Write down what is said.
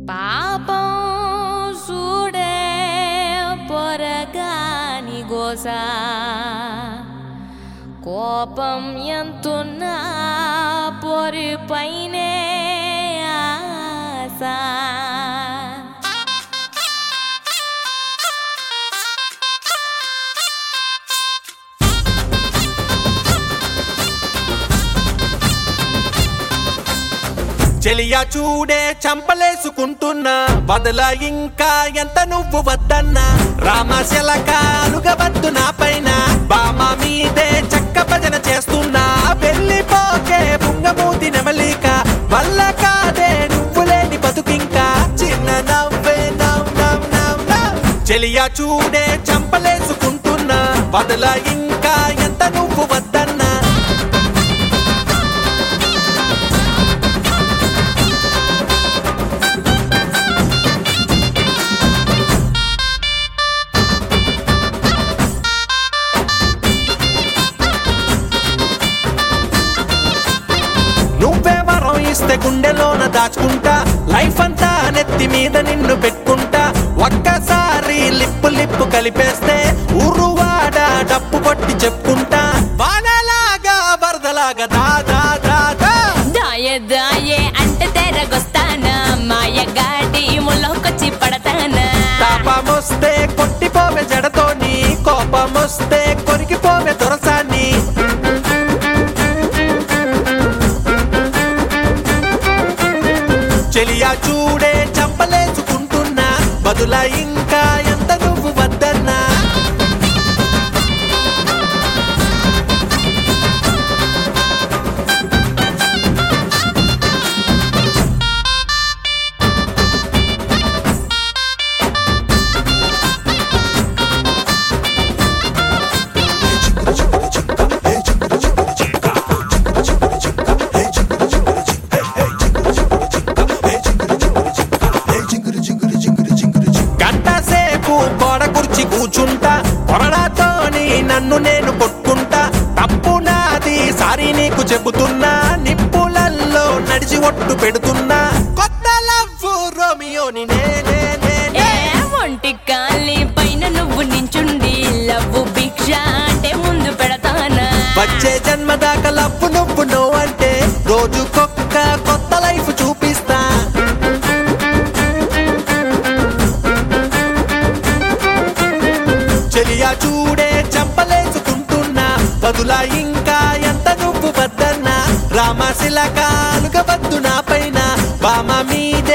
పాపం చూడే పొరగాని గోస కోపం ఎంతున్నా పొరి పైనే ఆశ చెలియా చూడే చంపలేసుకుంటున్నా బదల ఇంకా ఎంత నువ్వు వద్దన్నా రామశలక అలుగవద్దు నా పైన బామ మీదే చక్క భజన చేస్తున్నా వెళ్ళిపోకే బుంగమూతి నెమలిక వల్ల కాదే నువ్వు లేని బతుకింకా చిన్న నవ్వే నవ్ నవ్ నవ్ నవ్ చెలియా చూడే చంపలేసుకుంటున్నా బదల ఇంకా ఎంత నువ్వు వద్దన్నా నువ్వే వరం ఇస్తే గుండెలోన దాచుకుంటా లైఫ్ అంతా నెత్తి మీద నిన్ను పెట్టుకుంటా ఒక్కసారి లిప్పు లిప్పు కలిపేస్తే ఉరువాడ డప్పు కొట్టి చెప్పుకుంటా వానలాగా వరదలాగా దా దా దా దా దాయే దాయే అంటే తెరగొస్తానా మాయగాడి ముళ్ళకొచ్చి పడతానా తాపమొస్తే కొట్టిపోవే జడతోని కోపమొస్తే కొరికిపోవే దొరసాన్ని చెలియా చూడే చంపలేసుకుంటున్నా బదుల ఇంకా ఎంత నువ్వు వద్దన్నా గంట సేపు గోడ కుర్చి కూర్చుంటా కొరడాతోని నన్ను నేను కొట్టుకుంటా తప్పు నాది సారీ నీకు చెబుతున్నా నిప్పులల్లో నడిచి ఒట్టు పెడుతున్నా కొత్త లవ్వు రోమియోని నేనే ఏ ఒంటి కాలి పైన నువ్వు నించుండి లవ్వు భిక్ష అంటే ముందు పెడతానా వచ్చే జన్మ దాకా లవ్వు నువ్వు నో అంటే రోజుకొక్క కొత్త లైఫ్ చూపిస్తా చెలియా చూడే చంపలేసుకుంటున్నా బదుల ఇంకా ఎంత నువ్వు వద్దన్నా రామశిలకాలుగా వద్దు నా పైన బామ మీద